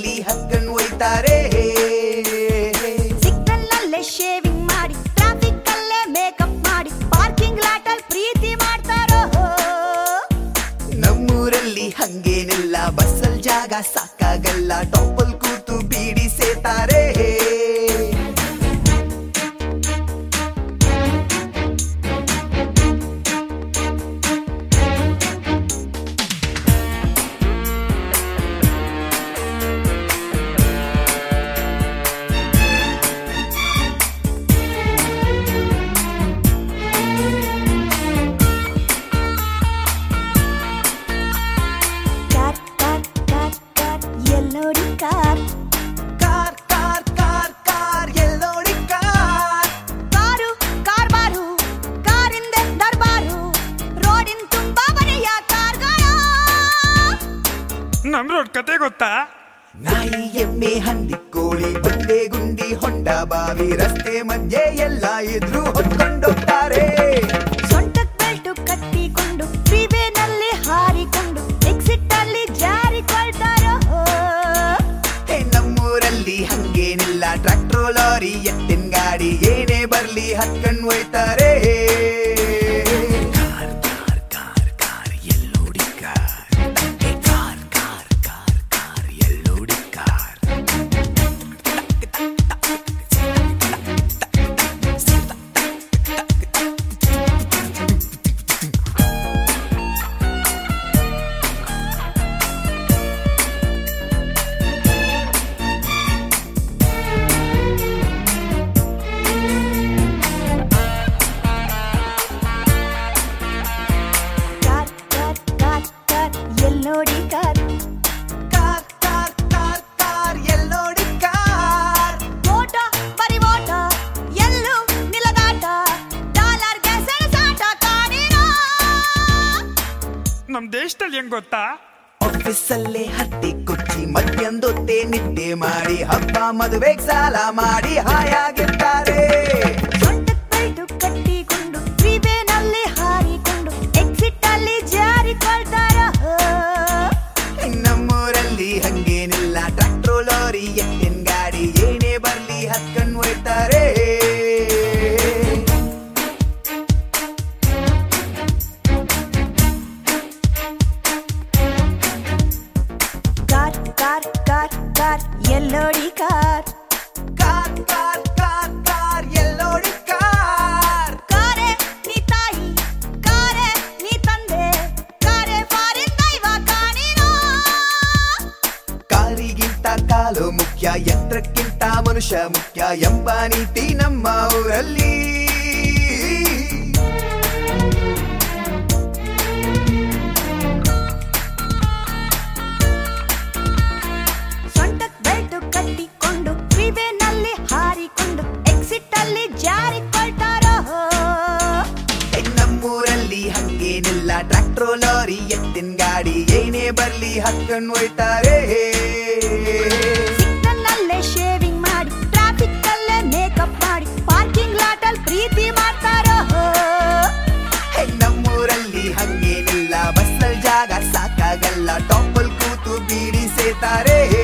ನಮ್ಮೂರಲ್ಲಿ ಹಕ್ಕನ್ ಒಯ್ತಾರೆ ಸಿಗ್ನಲ್ ನಲ್ಲೇ ಶೇವಿಂಗ್ ಮಾಡಿ ಟ್ರಾಫಿಕ್ ಅಲ್ಲೇ ಮೇಕಪ್ ಮಾಡಿ ಪಾರ್ಕಿಂಗ್ ಲಾಟ್ ಅಲ್ಲಿ ಪ್ರೀತಿ ಮಾಡ್ತಾರೋ ನಮ್ಮೂರಲ್ಲಿ ಹಂಗೇನಿಲ್ಲ ಬಸ್ಸಲ್ ಜಾಗ ಸಾಕಾಗಲ್ಲ ಟಾಪಲ್ ಕೂತು ಬೀಡಿ ಸೇತಾರೆ ಕಾರ್ ಕಾರ್ ಕಾರ್ ಕಾರ್ ಎಲ್ಲೋಡಿ car car car car car ಎಲ್ಲೋಡಿ ಕಾರ್ ಕಾರು ಕಾರ್ ಬಾರು ಕಾರಿಂದೆ ದರ್ಬಾರು ರೋಡಿನ ತುಂಬಾ ಬರೆಯ ಕಾರ್ಗಳು ನಮ್ ರೋಡ್ ಕತೆ ಗೊತ್ತಾ ನಾಯಿ ಎಮ್ಮೆ ಹಂದಿ ಕೋಳಿ ಬಂಡೆ ಗುಂಡಿ ಹೊಂಡ ಬಾವಿ ರಸ್ತೆ ಮಧ್ಯೆ ಎಲ್ಲ ಎದುರು ಹೊತ್ಕೊಂಡೋಗ್ತಾರೆ ಸೊಂಟಕ್ ಬೆಲ್ಟು ಕಟ್ಟಿಕೊಂಡು ಫ್ರೀವೇನಲ್ಲಿ ಹಾರಿಕೊಂಡು ಎಕ್ಸಿಟ್ ಅಲ್ಲಿ ಜಾರಿಕೊಳ್ತಾರೋ ಹೇ, ನಮ್ಮೂರಲ್ಲಿ ಹಂಗೇನಿಲ್ಲ ಟ್ರ್ಯಾಕ್ಟರ್ ಲಾರಿ ಎತ್ತಿನ ಗಾಡಿ ಏನೇ ಬರ್ಲಿ ಹತ್ಕೊಂಡ್ ಒಯ್ತಾರೆ ಕಾರ್ ಕಾರ್ ಕಾರ್ ಕಾರ್ ಎಲ್ಲೋಡಿ ಕಾರ್ ಹೇ, ಕಾರ್ ಕಾರ್ ಕಾರ್ ಕಾರ್ ಎಲ್ಲೋಡಿ car car car car car ಎಲ್ಲೋಡಿ car car car car car ಎಲ್ಲೋಡಿ ಕಾರ್ ಓಟ ಬರಿ ಓಟ ಎಲ್ಲೂ ನಿಲದಾಟ ಡಾಲರ್ಗೆ ಸೆಣಸಾಟ ಕಾಣಿರೋ ನಮ್ ದೇಶದಲ್ಲಿ ಹೆಂಗ್ ಗೊತ್ತಾ ಆಫೀಸಲ್ಲೇ ಹತ್ತಿ ಕುಚ್ಚಿ ಮಧ್ಯಾಹ್ನದೊತ್ತೆ ನಿದ್ದೆ ಮಾಡಿ ಹಬ್ಬ ಮದುವೆಗ್ ಸಾಲ ಮಾಡಿ ಹಾಯಾಗಿರ್ತಾರೆ ಸೊಂಟಕ್ ಬೆಲ್ಟು ಕಟ್ಟಿಕೊಂಡು ಫ್ರೀವೇನಲ್ಲಿ ಹಾರಿಕೊಂಡು ಎಕ್ಸಿಟ್ ಅಲ್ಲಿ ಜಾರಿಕೊಳ್ತಾರೋ ನಮ್ಮೂರಲ್ಲಿ ಹಂಗೇನಿಲ್ಲ ಟ್ರ್ಯಾಕ್ಟರ್ ಲಾರಿ ಎತ್ತಿನ ಗಾಡಿ ಏನೇ ಬರ್ಲಿ ಹತ್ಕೊಂಡ್ ಒಯ್ತಾರೆ ಕಾರ್ ಕಾರ್ ಕಾರ್ ಕಾರ್ ಎಲ್ಲೋಡಿ car car car car car ಎಲ್ಲೋಡಿ ಕಾರ್ ಕಾರೆ ನೀ ತಾಯಿ ಕಾರೆ ನೀ ತಂದೆ ಕಾರೆ ಫಾರಿನ್ ದೈವ ಕಾಣಿರೋ ಕಾರಿಗಿಂತ ಕಾಲು ಮುಖ್ಯ ಯಂತ್ರಕ್ಕಿಂತ ಮನುಷ್ಯ ಮುಖ್ಯ ಎಂಬ ನೀತಿ ನಮ್ಮ ಊರಲ್ಲಿ ಸೊಂಟಕ್ ಬೆಲ್ಟು ಕಟ್ಟಿಕೊಂಡು ಫ್ರೀವೇನಲ್ಲಿ ಹಾರಿಕೊಂಡು ಎಕ್ಸಿಟ್ ಅಲ್ಲಿ ಜಾರಿಕೊಳ್ತಾರೋ ಹೇ, ನಮ್ಮೂರಲ್ಲಿ ಹಂಗೇನಿಲ್ಲ ಟ್ರ್ಯಾಕ್ಟರ್ ಲಾರಿ ಎತ್ತಿನ ಗಾಡಿ ಏನೇ ಬರ್ಲಿ ಹತ್ಕೊಂಡ್ ಒಯ್ತಾರೆ ಸಿಗ್ನಲ್ ನಲ್ಲೇ ಶೇವಿಂಗ್ ಮಾಡಿ ಟ್ರಾಫಿಕ್ ಅಲ್ಲೇ ಮೇಕಪ್ ಮಾಡಿ ಪಾರ್ಕಿಂಗ್ ಲಾಟ್ ಅಲ್ಲಿ ಪ್ರೀತಿ ಮಾಡ್ತಾರೋ ಹೇ, ನಮ್ಮೂರಲ್ಲಿ ಹಂಗೇನಿಲ್ಲ ಬಸ್ಸಲ್ ಜಾಗ ಸಾಕಾಗಲ್ಲ ಟಾಪಲ್ ಕೂತು ಬೀಡಿ ಸೇತಾರೆ